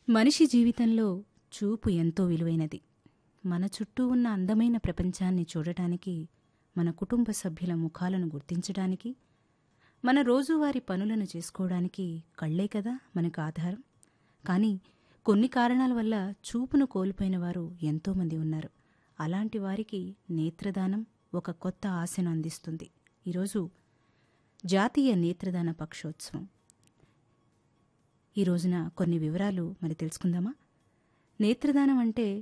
మనిషి జీవితంలో చూపు ఎంతో విలువైనది మన చుట్టూ ఉన్న అందమైన ప్రపంచాన్ని చూడటానికి మన కుటుంబ సభ్యుల ముఖాలను గుర్తించడానికి మన రోజువారీ పనులను చేసుకోవడానికి కళ్ళే కదా మనకు ఆధారం కానీ కొన్ని కారణాల వల్ల చూపును కోల్పోయిన వారు ఎంతోమంది ఉన్నారు అలాంటి వారికి నేత్రదానం ఒక కొత్త ఆశను అందిస్తుంది ఈరోజు జాతీయ నేత్రదాన పక్షోత్సవం ఈ రోజున కొన్ని వివరాలు మరి తెలుసుకుందామా నేత్రదానం అంటే